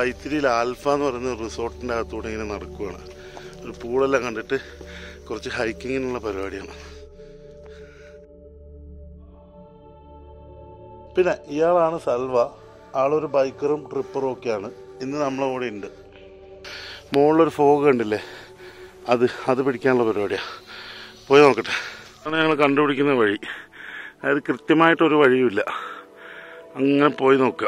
വൈത്തിരിയിൽ alpha എന്ന് പറയുന്ന റിസോർട്ടിൻ്റെ അകത്തൂടെ ഇങ്ങനെ നടക്കുവാണ് ഒരു പൂളെല്ലാം കണ്ടിട്ട് കുറച്ച് ഹൈക്കിങ്ങിനുള്ള പരിപാടിയാണ് പിന്നെ ഇയാളാണ് സൽവ ആളൊരു ബൈക്കറും ട്രിപ്പറും ഒക്കെയാണ് ഇന്ന് നമ്മളെ കൂടെ ഉണ്ട് മുകളിലൊരു ഫോഗ് കണ്ടില്ലേ അത് അത് പിടിക്കാനുള്ള പരിപാടിയാണ് പോയി നോക്കട്ടെ അതാണ് ഞങ്ങൾ കണ്ടുപിടിക്കുന്ന വഴി അതായത് കൃത്യമായിട്ടൊരു വഴിയുമില്ല അങ്ങനെ പോയി നോക്കുക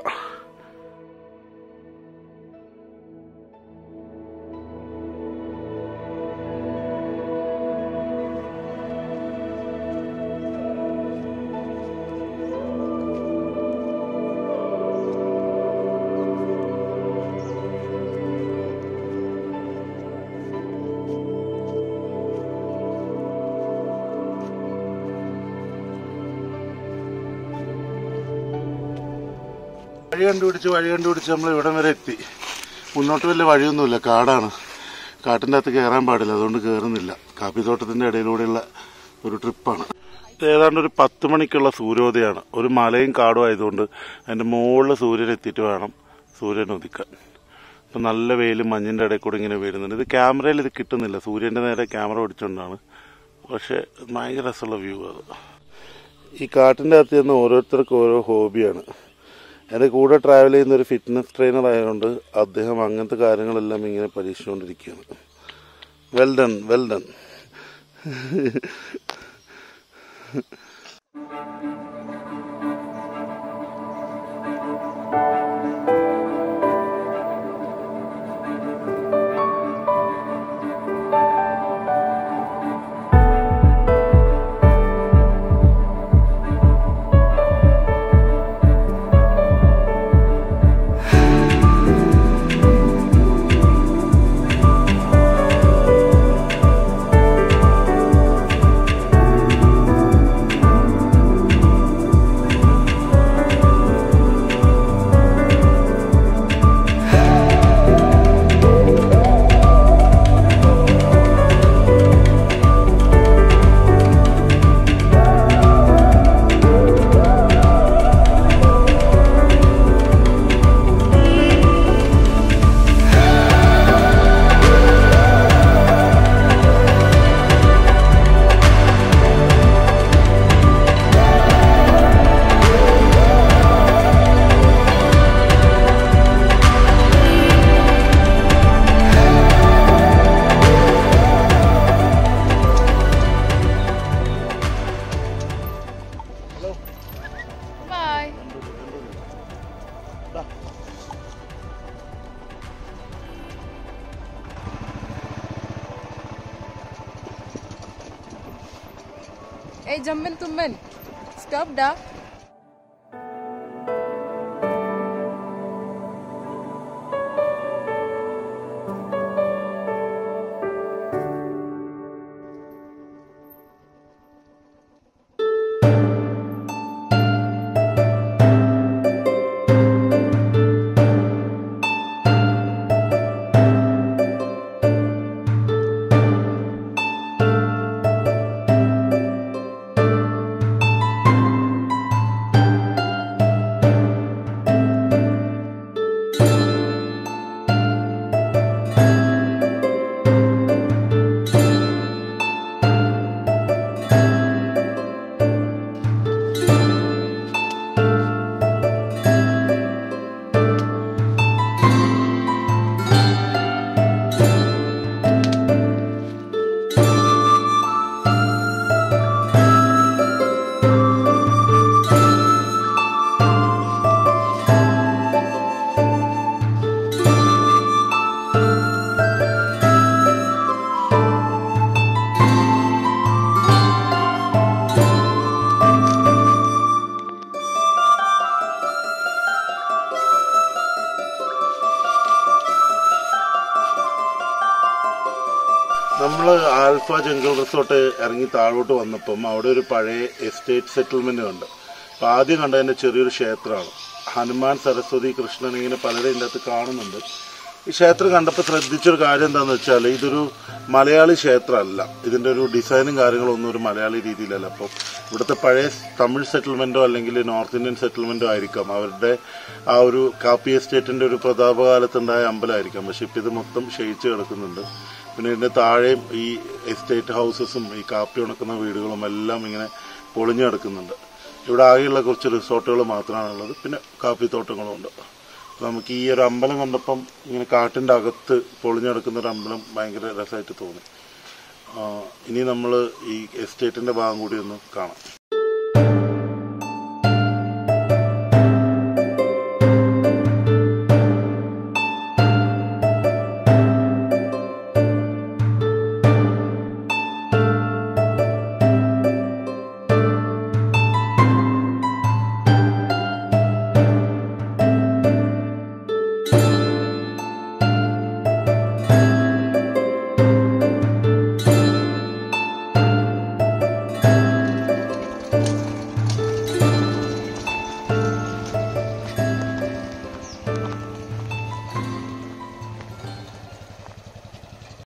വഴി കണ്ടുപിടിച്ച് വഴി കണ്ടുപിടിച്ച് നമ്മൾ ഇവിടം വരെ എത്തി മുന്നോട്ട് വലിയ വഴിയൊന്നുമില്ല കാടാണ് കാട്ടിൻ്റെ അകത്ത് കയറാൻ പാടില്ല അതുകൊണ്ട് കയറുന്നില്ല കാപ്പിത്തോട്ടത്തിൻ്റെ ഇടയിലൂടെയുള്ള ഒരു ട്രിപ്പാണ് ഇത് ഏതാണ്ട് ഒരു പത്ത് മണിക്കുള്ള സൂര്യോദയമാണ് ഒരു മലയും കാടും ആയതുകൊണ്ട് അതിൻ്റെ മുകളിൽ സൂര്യൻ എത്തിയിട്ട് വേണം സൂര്യൻ ഉദിക്കാൻ ഇപ്പം നല്ല വെയിലും മഞ്ഞിൻ്റെ ഇടയിൽ കൂടെ ഇങ്ങനെ വരുന്നുണ്ട് ഇത് ക്യാമറയിൽ ഇത് കിട്ടുന്നില്ല സൂര്യൻ്റെ നേരെ ക്യാമറ പിടിച്ചുകൊണ്ടാണ് പക്ഷേ ഭയങ്കര രസമുള്ള വ്യൂ അത് ഈ കാട്ടിൻ്റെ അകത്ത് നിന്ന് ഓരോരുത്തർക്കും ഓരോ ഹോബിയാണ് എൻ്റെ കൂടെ ട്രാവൽ ചെയ്യുന്ന ഒരു ഫിറ്റ്നസ് ട്രെയിനർ ആയതുകൊണ്ട് അദ്ദേഹം അങ്ങനത്തെ കാര്യങ്ങളെല്ലാം ഇങ്ങനെ പരീക്ഷിച്ചുകൊണ്ടിരിക്കുകയാണ് well done well done Bye. Hey, Jammin Tummin. Stop, da. നമ്മൾ ആൽഫ ജംഗിൾ റിസോർട്ട് ഇറങ്ങി താഴോട്ട് വന്നപ്പം അവിടെ ഒരു പഴയ എസ്റ്റേറ്റ് സെറ്റിൽമെന്റ് കണ്ടു അപ്പം ആദ്യം കണ്ടതിൻ്റെ ചെറിയൊരു ക്ഷേത്രമാണ് ഹനുമാൻ സരസ്വതി കൃഷ്ണൻ ഇങ്ങനെ പലരും ഇതിൻ്റെ അകത്ത് കാണുന്നുണ്ട് ഈ ക്ഷേത്രം കണ്ടപ്പോൾ ശ്രദ്ധിച്ചൊരു കാര്യം എന്താണെന്ന് വെച്ചാൽ ഇതൊരു മലയാളി ക്ഷേത്രമല്ല ഇതിന്റെ ഒരു ഡിസൈനും കാര്യങ്ങളും ഒന്നും ഒരു മലയാളി രീതിയിലല്ല അപ്പോൾ ഇവിടുത്തെ പഴയ തമിഴ് സെറ്റിൽമെന്റോ അല്ലെങ്കിൽ നോർത്ത് ഇന്ത്യൻ സെറ്റിൽമെന്റോ ആയിരിക്കാം അവരുടെ ആ ഒരു കാപ്പി എസ്റ്റേറ്റിന്റെ ഒരു പ്രതാപകാലത്തുണ്ടായ അമ്പലമായിരിക്കാം പക്ഷെ ഇപ്പം ഇത് മൊത്തം ക്ഷയിച്ച് കിടക്കുന്നുണ്ട് പിന്നെ ഇതിന്റെ താഴെയും ഈ എസ്റ്റേറ്റ് ഹൗസസും ഈ കാപ്പി ഉണക്കുന്ന വീടുകളും എല്ലാം ഇങ്ങനെ പൊളിഞ്ഞു കിടക്കുന്നുണ്ട് ഇവിടെ ആകെയുള്ള കുറച്ച് റിസോർട്ടുകൾ മാത്രമാണുള്ളത് പിന്നെ കാപ്പി തോട്ടങ്ങളും ഉണ്ട് അപ്പൊ നമുക്ക് ഈ ഒരു അമ്പലം കണ്ടപ്പം ഇങ്ങനെ കാട്ടിന്റെ അകത്ത് പൊളിഞ്ഞു കിടക്കുന്ന ഒരു അമ്പലം ഭയങ്കര രസമായിട്ട് തോന്നി ആ, ഇനി നമ്മൾ ഈ എസ്റ്റേറ്റിന്റെ ഭാഗം കൂടി ഒന്ന് കാണാം